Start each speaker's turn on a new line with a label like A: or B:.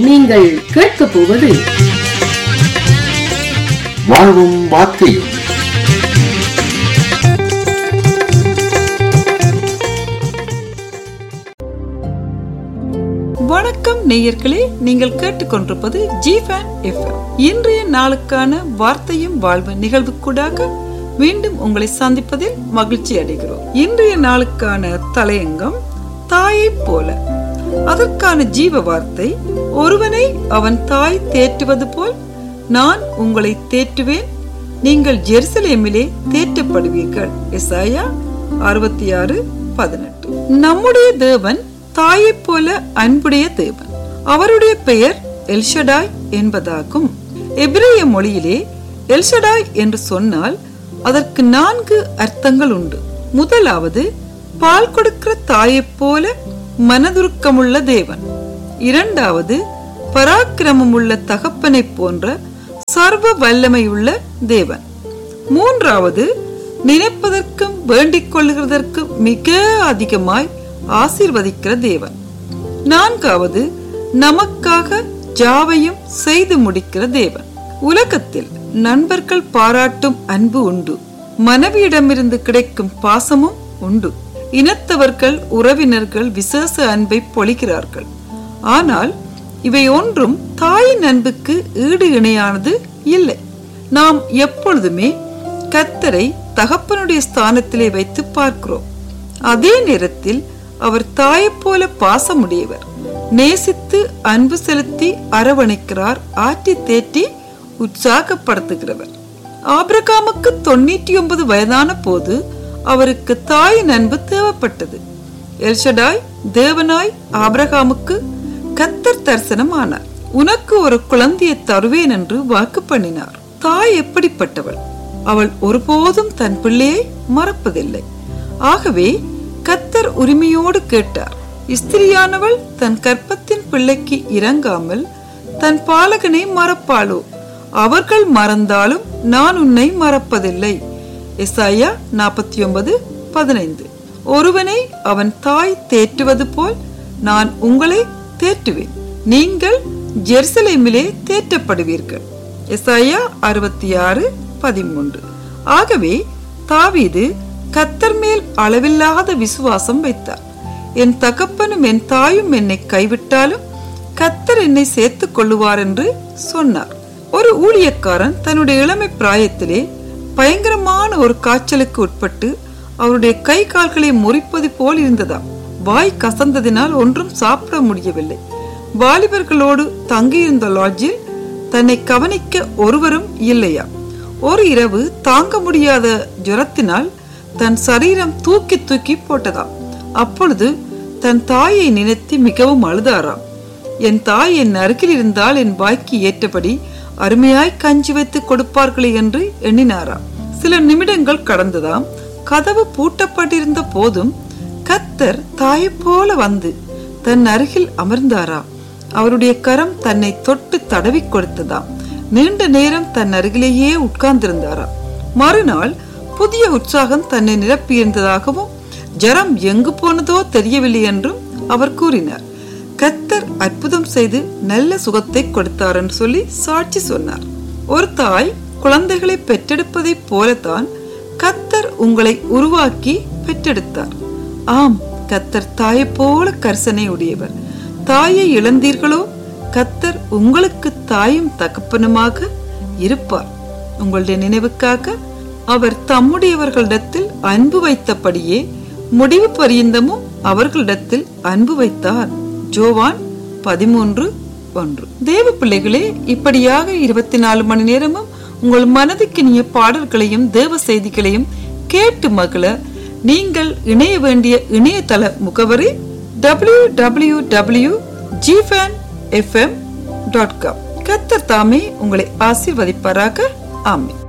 A: நீங்கள் கேட்கப் போவது
B: வாழ்வும் வார்த்தையும்
C: வணக்கம் நேயர்களே நீங்கள் கேட்டுக்கொண்டிருப்பது ஜிஃபேன் எஃப்எம் இன்றைய நாளுக்கான வார்த்தையும் வாழ்வு நிகழ்வுக்கூடாக மீண்டும் உங்களை சந்திப்பதில் மகிழ்ச்சி அடைகிறோம் இன்றைய நாளுக்கான தலையங்கம் தாயைப் போல அதற்கான ஜீவ வார்த்தை ஒருவனை அவன் தாய் தேற்றுவது போல் நான் உங்களை தேற்றுவேன் நீங்கள் ஜெருசலேமிலே தேற்றப்படுவீர்கள் எசாயா அறுபத்தி ஆறு பதினெட்டு நம்முடைய தேவன் தாயைப் போல அன்புடைய தேவன் அவருடைய பெயர் எல்ஷடாய் என்பதாகும் எபிரேய மொழியிலே எல்ஷடாய் என்று சொன்னால் அதற்கு நான்கு அர்த்தங்கள் உண்டு முதலாவது பால் கொடுக்கிற தாயைப் போல மனதுருக்கமுள்ள தேவன் இரண்டாவது பராக்கிரமமுள்ள தகப்பனைப் போன்ற சர்வ வல்லமையுள்ள தேவன் மூன்றாவது நினைப்பதற்கும் வேண்டிக் கொள்ளுகிறதற்கும் மிக அதிகமாய் ஆசீர்வதிக்கிற தேவன் நான்காவது நமக்காக ஜாவையும் செய்து முடிக்கிற தேவன் உலகத்தில் நண்பர்கள் பாராட்டும் அன்பு உண்டு மனைவியிடமிருந்து கிடைக்கும் பாசமும் உண்டு இனத்தவர்கள் உறவினர்கள் விசேஷ அன்பை பொழிகிறார்கள் ஆனால் இவை ஒன்றும் தாயின் அன்புக்கு ஈடு இணையானது இல்லை நாம் எப்பொழுதுமே கத்தரை தகப்பனுடைய ஸ்தானத்திலே வைத்து பார்க்கிறோம் அதே நேரத்தில் அவர் தாயைப் போல பாசமுடையவர் நேசித்து அன்பு செலுத்தி அரவணைக்கிறார் ஆற்றி தேற்றி உற்சாகப்படுத்துகிறவர் ஆபிரகாமுக்கு தொண்ணூற்றி ஒன்பது வயதான போது அவருக்கு தாயின் அன்பு தேவைப்பட்டது எல்ஷடாய் தேவனாய் ஆபிரகாமுக்கு கத்தர் தரிசனம் ஆனார் உனக்கு ஒரு குழந்தையை தருவேன் என்று வாக்கு பண்ணினார் தாய் எப்படிப்பட்டவள் அவள் ஒருபோதும் தன் பிள்ளையை மறப்பதில்லை ஆகவே கத்தர் உரிமையோடு கேட்டார் ஸ்திரியானவள் தன் கற்பத்தின் பிள்ளைக்கு இறங்காமல் தன் பாலகனை மறப்பாளோ அவர்கள் மறந்தாலும் நான் உன்னை மறப்பதில்லை எசாயா நாற்பத்தி ஒன்பது பதினைந்து ஒருவனை அவன் தாய் தேற்றுவது போல் நான் உங்களை தேற்றுவேன் நீங்கள் ஜெருசலேமிலே தேற்றப்படுவீர்கள் எசாயா அறுபத்தி ஆறு பதிமூன்று ஆகவே தாவீது கத்தர் மேல் அளவில்லாத விசுவாசம் வைத்தார் என் தகப்பனும் என் தாயும் என்னை கைவிட்டாலும் கத்தர் என்னை சேர்த்துக் கொள்ளுவார் என்று சொன்னார் ஒரு ஊழியக்காரன் தன்னுடைய இளமை பிராயத்திலே பயங்கரமான ஒரு காய்ச்சலுக்கு உட்பட்டு அவருடைய கை கால்களை முறிப்பது போல் இருந்ததாம் வாய் கசந்ததினால் ஒன்றும் சாப்பிட முடியவில்லை வாலிபர்களோடு தங்கியிருந்த லாட்ஜில் தன்னை கவனிக்க ஒருவரும் இல்லையா ஒரு இரவு தாங்க முடியாத ஜுரத்தினால் தன் சரீரம் தூக்கி தூக்கி போட்டதாம் அப்பொழுது தன் தாயை நினைத்து மிகவும் அழுதாராம் என் தாய் என் அருகில் இருந்தால் என் வாய்க்கு ஏற்றபடி அருமையாய் கஞ்சி வைத்து கொடுப்பார்களே என்று எண்ணினாராம் சில நிமிடங்கள் கடந்ததாம் கதவு பூட்டப்பட்டிருந்த போதும் கத்தர் தாயை போல வந்து தன் அருகில் அமர்ந்தாராம் அவருடைய கரம் தன்னை தொட்டு தடவி கொடுத்ததாம் நீண்ட நேரம் தன் அருகிலேயே உட்கார்ந்திருந்தாராம் மறுநாள் புதிய உற்சாகம் தன்னை நிரப்பியிருந்ததாகவும் ஜரம் எங்கு போனதோ தெரியவில்லை என்றும் அவர் கூறினார் கத்தர் அற்புதம் செய்து நல்ல சுகத்தை கொடுத்தார் என்று சொல்லி சாட்சி சொன்னார் ஒரு தாய் குழந்தைகளை பெற்றெடுப்பதைப் போலத்தான் கத்தர் உங்களை உருவாக்கி பெற்றெடுத்தார் ஆம் கத்தர் தாயை போல கர்சனை உடையவர் தாயை இழந்தீர்களோ கத்தர் உங்களுக்கு தாயும் தகப்பனுமாக இருப்பார் உங்களுடைய நினைவுக்காக அவர் தம்முடையவர்களிடத்தில் அன்பு வைத்தபடியே முடிவு பரியந்தமும் அவர்களிடத்தில் அன்பு வைத்தார் ஜோவான் பதிமூன்று ஒன்று தேவ பிள்ளைகளே இப்படியாக இருபத்தி நாலு மணி நேரமும் உங்கள் மனதுக்கு இனிய பாடல்களையும் தேவ செய்திகளையும் கேட்டு மகள நீங்கள் இணைய வேண்டிய இணையதள முகவரி டபிள்யூ டபிள்யூ டபிள்யூ ஜிஃபேன் எஃப்எம் டாட் காம் கத்தர் தாமே உங்களை ஆசீர்வதிப்பாராக ஆமே